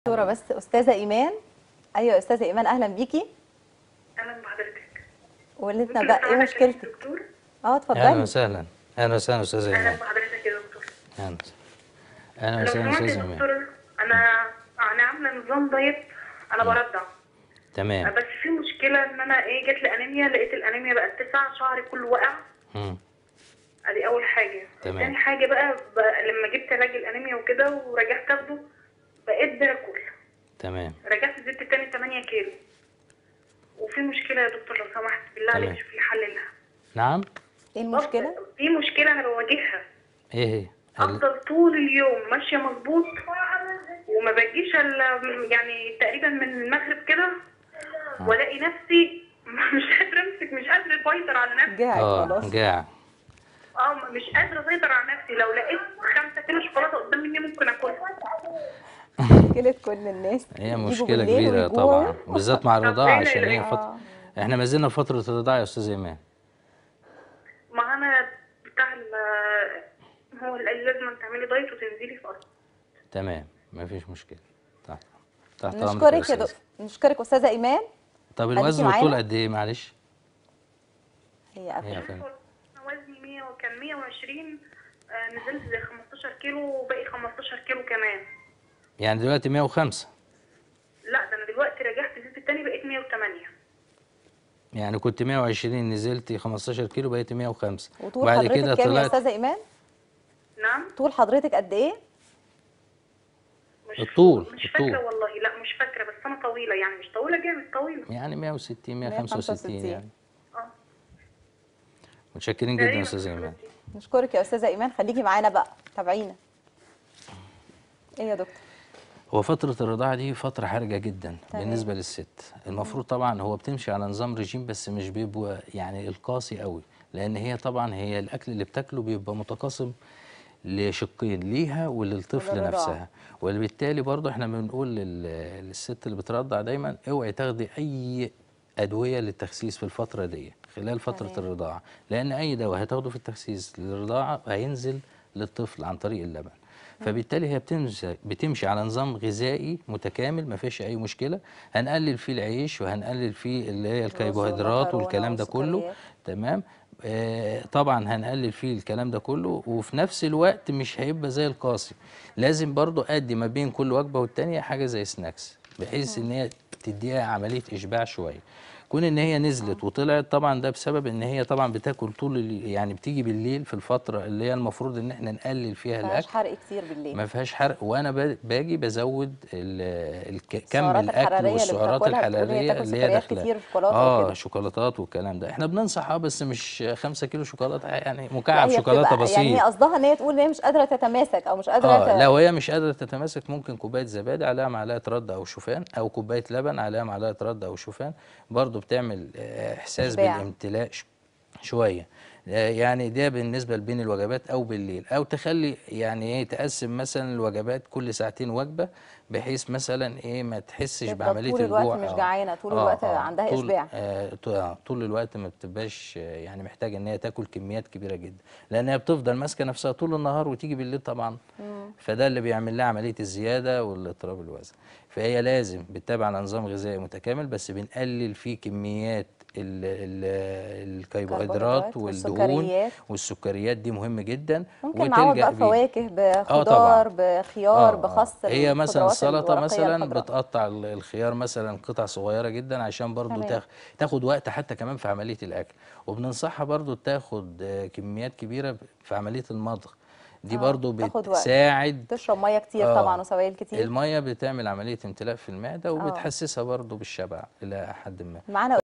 دكتوره بس استاذه ايمان ايوه استاذه ايمان اهلا بيكي اهلا بحضرتك قولي لنا ممكن بقى ايه أسألك يا مشكلتك دكتور اه اهلا اتفضلي وسهلا اهلا وسهلا استاذه اهلا ايمان بحضرتك يا دكتور اهلا اهلا لو وسهلا سمحت استاذه يا ايمان دكتور انا انا عامله نظام دايت انا برضع تمام بس في مشكله ان انا ايه جات لي انيميا لقيت الانيميا بقت تسع شعري كله وقع مم. ادي اول حاجه تمام. تاني حاجه بقى, بقى لما جبت علاج الانيميا وكده ورجعت اخده بقيت باكل تمام رجعت زدت تاني 8 كيلو وفي مشكله يا دكتور لو سمحت بالله تمام. عليك شوف لي حل لها نعم ايه المشكله في مشكله انا بواجهها ايه هي ال- افضل طول اليوم ماشيه مظبوط وما بجيش الا يعني تقريبا من المغرب كده والاقي نفسي مش قادره امسك مش قادره اسيطر على نفسي جاعت اه خلاص جاع اه مش قادره اسيطر على نفسي لو لقيت خمسة كيلو شوكولاته قدام مني ممكن اكلها مشكله كل الناس هي يجوا مشكله بالليل كبيره ويجوعوا. طبعا بالذات مع الرضاعه ربنا عشان هي يلاقيها. فتره احنا ما زلنا في فتره الرضاعه يا استاذه ايمان ما انا بتاع ال- هو اللي قال لي لازم تعملي دايت وتنزلي في أرض. تمام ما فيش مشكله تحت تحت أمرك نشكرك يا أستاذة. دكتور نشكرك استاذه ايمان طب أديكي الوزن معانا؟ والطول قد ايه معلش هي هي قفلت فين؟ أنا وزني 100 وكان 120 آه، نزلت زي 15 كيلو وباقي 15 كيلو كمان يعني دلوقتي 105 لا ده انا دلوقتي رجعت زدت التاني بقيت 108 يعني كنت 120 نزلت 15 كيلو بقيت 105 وطول بعد حضرتك كده كام يا طلعت استاذه ايمان نعم طول حضرتك قد ايه مش الطول، مش الطول. فاكره والله لا مش فاكره بس انا طويله يعني مش طويله جامد طويله يعني 160 165 165. يعني اه متشكرين جدا تقريباً يا استاذه في ايمان الحدود دي. نشكرك يا استاذه ايمان خليكي معانا بقى تابعينا ايه يا دكتور هو فترة الرضاعة دي فترة حرجة جدا تمام. بالنسبة للست المفروض طبعا هو بتمشي على نظام رجيم بس مش بيبقى يعني القاسي قوي لأن هي طبعا هي الأكل اللي بتاكله بيبقى متقاسم لشقين ليها وللطفل وللرضاعة. نفسها وبالتالي برضه احنا بنقول لل- للست اللي بترضع دايما اوعي تاخدي أي أدوية للتخسيس في الفترة دي خلال فترة تمام. الرضاعة لأن أي دواء هتاخده في التخسيس للرضاعة هينزل للطفل عن طريق اللبن فبالتالي هي بتمشي بتمشي على نظام غذائي متكامل ما فيش اي مشكله هنقلل فيه العيش وهنقلل فيه اللي هي الكربوهيدرات والمكرونة والكلام ده كله والسكريات. تمام آه طبعا هنقلل فيه الكلام ده كله وفي نفس الوقت مش هيبقى زي القاسي لازم برضو ادي ما بين كل وجبه والتانيه حاجه زي سناكس بحيث ان هي تديها عمليه اشباع شويه كون ان هي نزلت وطلعت طبعا ده بسبب ان هي طبعا بتاكل طول ال- يعني بتيجي بالليل في الفتره اللي هي المفروض ان احنا نقلل فيها مفيهاش الاكل حرق كتير بالليل ما فيهاش حرق وانا با- باجي بزود ال- الك- كم السعرات الاكل الحرارية اللي والسعرات بتاكلها بتقول هي الحراريه تاكل اللي هي سكريات داخله كتير وشوكولاتة اه وكده. شوكولاتات والكلام ده احنا بننصح اه بس مش 5 كيلو شوكولاته يعني لا، مكعب هي شوكولاته بتبقى- يعني هي بسيط قصدها ان هي تقول ان هي مش قادره تتماسك او مش قادره اه ت- لو هي مش قادره تتماسك ممكن كوبايه زبادي عليها معلقه رده او شوفان او كوبايه لبن عليها معلقه رده او شوفان برضو بتعمل آه، احساس إشباع. بالامتلاء ش- شويه آه، يعني ده بالنسبه لبين الوجبات او بالليل او تخلي يعني ايه تقسم مثلا الوجبات كل ساعتين وجبه بحيث مثلا ايه ما تحسش تبقى بعمليه طول الوقت الجوع مش آه. جعانة، طول آه، الوقت آه، عندها طول إشباع. آه، ط- آه، طول الوقت ما بتبقاش آه، يعني محتاجه ان هي تاكل كميات كبيره جدا لان هي بتفضل ماسكه نفسها طول النهار وتيجي بالليل طبعا فده اللي بيعمل لها عمليه الزياده والاضطراب الوزن فهي لازم بتتابع على نظام غذائي متكامل بس بنقلل فيه كميات ال- ال- الكربوهيدرات الكربوهيدرات والدهون والسكريات. والسكريات دي مهم جدا ممكن نعوض بقى بيه. فواكه طبعاً. بخضار بخيار آه، بخس هي مثلا الخضروات السلطه الورقية مثلا الخضراء. بتقطع ال- الخيار مثلا قطع صغيره جدا عشان برضو تمام. تاخ- تاخد وقت حتى كمان في عمليه الاكل وبننصحها برضو تاخد آه، كميات كبيره في عمليه المضغ دي آه، برضو تاخد وقت. بتساعد تشرب ميه كتير آه، طبعا وسوائل كتير الميه بتعمل عمليه امتلاء في المعده وبتحسسها برضو بالشبع الى حد ما معانا